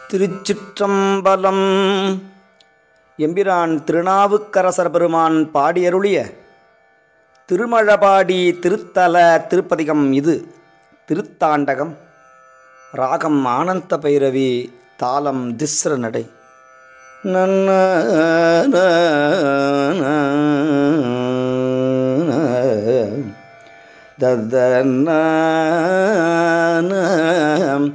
திருச்சிற்றம்பலம் எம்பிரான் திருநாவுக்கரசர் பெருமான் பாடியருளிய திருமழபாடி திருத்தல திருப்பதிகம் இது திருத்தாண்டகம் ராகம் ஆனந்த பைரவி தாளம் திஸ்ர நடை நன்ன ததன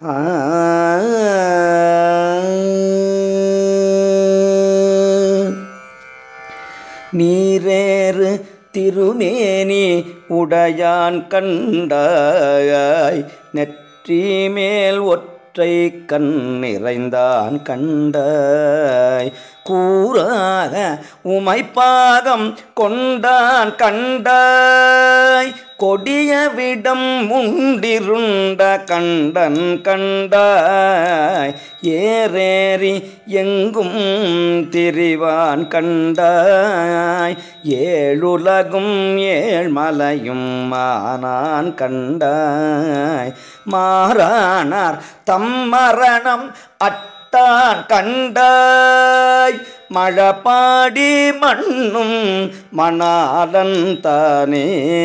நீரேறு திருமேனி உடையான் கண்டாய் நெற்றி மேல் ஒற்றை கண் நிறைந்தான் கண்டாய் கூறாக உமைப்பாகம் கொண்டான் கண்டாய் கொடிய விடம் உண்டிருண்ட கண்டன் கண்டாய் ஏறேறி எங்கும் திரிவான் கண்டாய் ஏழுலகும் ஏழ்மலையும் மானான் கண்டாய் மாறானார் தம் மரணம் அட்டான் கண்டாய் மழபாடி மண்ணும் மணாலன் தானே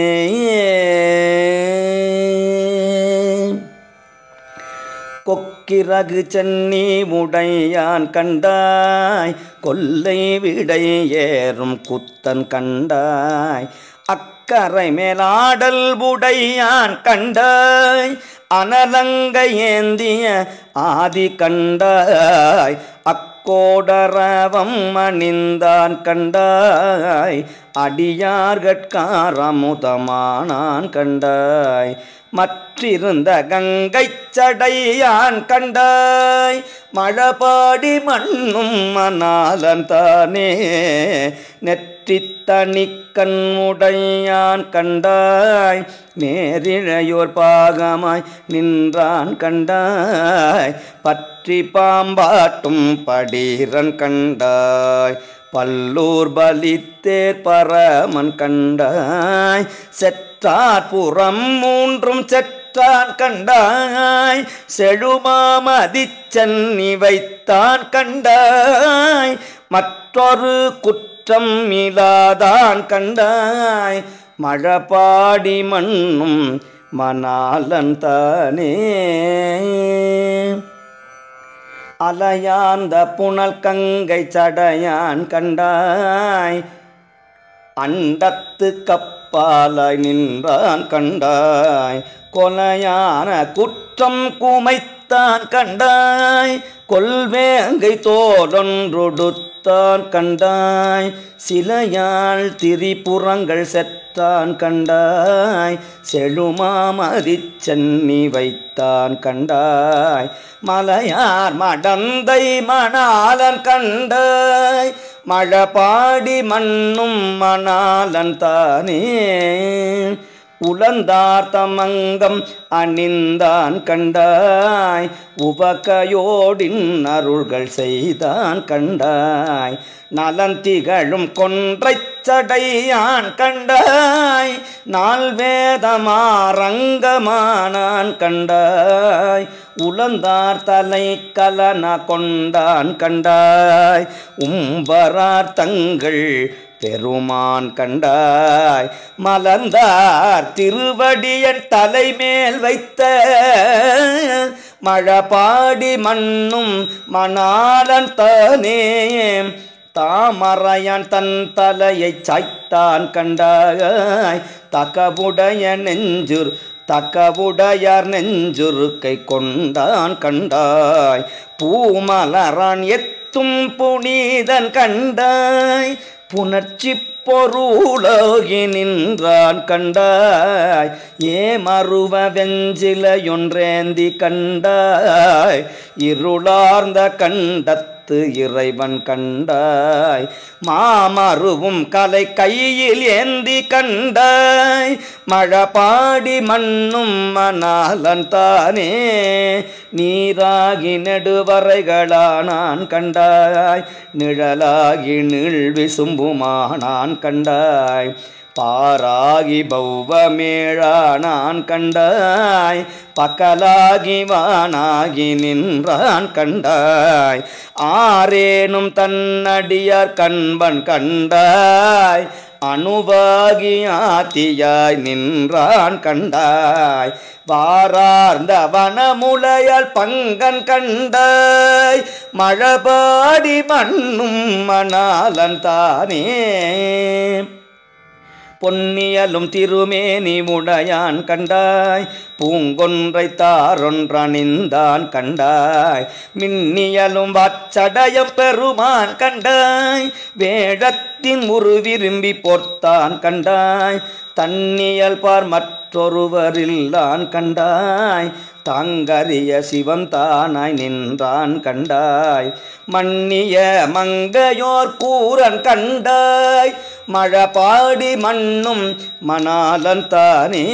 கொக்கிரகு சென்னி உடையான் கண்டாய் கொல்லை விடை ஏறும் குத்தன் கண்டாய் அக்கரை மேலாடல் உடையான் கண்டாய் அனலங்க ஏந்திய ஆதி கண்டாய் அக்கோடரவம் அணிந்தான் கண்டாய் அடியார்கட்காரமுதமானான் கண்டாய் மற்றிருந்த கங்கை சடையான் கண்டாய் மழபாடி மண்ணும் மணாலன் தானே நெற்றி தனிக்கண் உடையான் கண்டாய் நேரிழையோர் பாகமாய் நின்றான் கண்டாய் பற்றி பாம்பாட்டும் படீரன் கண்டாய் பல்லூர் பலித்தேர் பரமன் கண்டாய் செற்றார் புறம் மூன்றும் செற்றான் கண்டாய் செழுமாமதி சென்னி வைத்தான் கண்டாய் மற்றொரு குற்றம் இலாதான் கண்டாய் மழபாடி மண்ணும் மணாலன் தானே அலையாந்த புனல் கங்கை சடையான் கண்டாய் அண்டத்து கப்பாலாய் நின்றான் கண்டாய் கொலையான குற்றம் குமைத்தான் கண்டாய் கொல்வேங்கை தோலொன்றொடுத்தான் கண்டாய் சிலையாள் திரிபுறங்கள் செற்றான் கண்டாய் செழுமாமதி சென்னி வைத்தான் கண்டாய் மலையார் மடந்தை மணாலன் கண்டாய் மழபாடி மண்ணும் மணாலன் தானே உளந்தார் தமங்கம் அணிந்தான் கண்டாய் உவகையோடின் அருள்கள் செய்தான் கண்டாய் நலந்திகழும் கொன்றைச் சடையான் கண்டாய் நாள் வேதமாரங்கமானான் கண்டாய் உளந்தார் தலை கலன கொண்டான் கண்டாய் உம்பரார் தங்கள் பெருமான் கண்டாய் மலர்ந்தார் திருவடியன் தலைமேல் வைத்த மழபாடி மண்ணும் மணாலன் தானே தாமரையான் தன் தலையை சாய்த்தான் கண்டாய் தகவுடைய நெஞ்சுர் தக்கவுடையார் நெஞ்சுருக்கை கொண்டான் கண்டாய் பூமலரான் எத்தும் புனிதன் கண்டாய் புணர்ச்சி பொருளாகி நின்றான் கண்டாய் ஏமருவ வெஞ்சிலையொன்றேந்தி கண்டாய் இருளார்ந்த கண்டத்து இறைவன் கண்டாய் மாமருவும் கலை கையில் ஏந்தி கண்டாய் மழபாடி மண்ணும் மணாலன் தானே நீராகி நெடுவரைகளானான் கண்டாய் நிழலாகி நீள் விசும்புமானான் கண்டாய் பாராகி பௌவமேழா நான் கண்டாய் பக்கலாகி வானாகி நின்றான் கண்டாய் ஆரேனும் தன்னடியார் கண்பன் கண்டாய் அணுவாகி ஆத்தியாய் நின்றான் கண்டாய் வாரார்ந்த வனமுலையால் பங்கன் கண்டாய் மழபாடி மண்ணும் மணாலன் தானே பொன்னியலும் திருமேனி உடையான் கண்டாய் பூங்கொன்றை தாரொன்றணிந்தான் கண்டாய் மின்னியலும் வாச்சடயம் பெருமான் கண்டாய் வேடத்தின் உரு விரும்பி பொர்த்தான் கண்டாய் தன்னியல் பார் மற்றொருவரில்லான் கண்டாய் தாங்கரிய சிவன் தானாய் நின்றான் கண்டாய் மன்னிய மங்கையோர் கூரன் கண்டாய் மழபாடி மண்ணும் மணாலன் தானே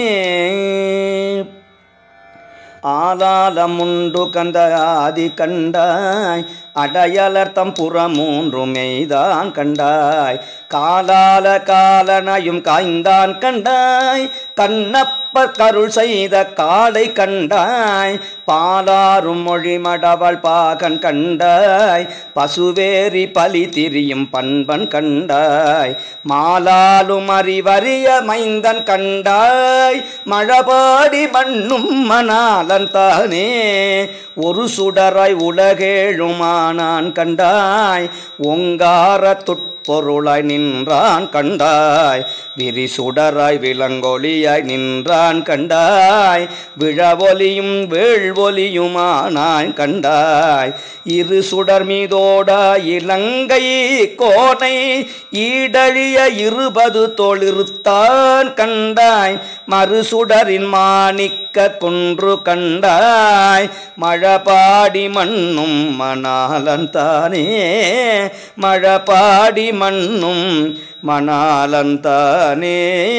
ஆலாலமுண்டு கந்த ஆதி கண்டாய் அடையலர்த்தம் புறமூன்றும் மெய்தான் கண்டாய் காலால காலனையும் காய்ந்தான் கண்டாய் கண்ணப்பர் கருள் செய்த காலை கண்டாய் பாலாரும் மொழி மடவள் பாகன் கண்டாய் பசுவேரி பலி திரியும் பண்பன் கண்டாய் மாலாலும் அறிவறிய மைந்தன் கண்டாய் மழபாடி மண்ணும் மணாலன் தானே ஒரு சுடராய் உலகேழுமானான் கண்டாய் ஒங்கார துட்பொருளாய் நின்றான் கண்டாய் விரிசுடராய் விலங்கொலியாய் நின்றான் கண்டாய் விழவொலியும் வேள்வொலியுமானாய் கண்டாய் இரு சுடர் மீதோடா இலங்கை கோனை ஈடழிய இருபது தோளிருத்தான் கண்டாய் மறுசுடரின் மாணிக்க குன்று கண்டாய் மழபாடி மண்ணும் மணாலன் தானே மழபாடி மண்ணும் மணாலன் தானே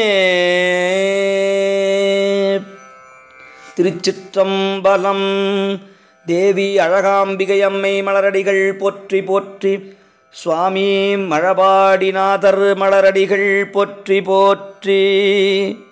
திருச்சிற்றம்பலம் தேவி அழகாம்பிகை அம்மை மலரடிகள் போற்றி போற்றி சுவாமி மழபாடிநாதர் மலரடிகள் போற்றி போற்றி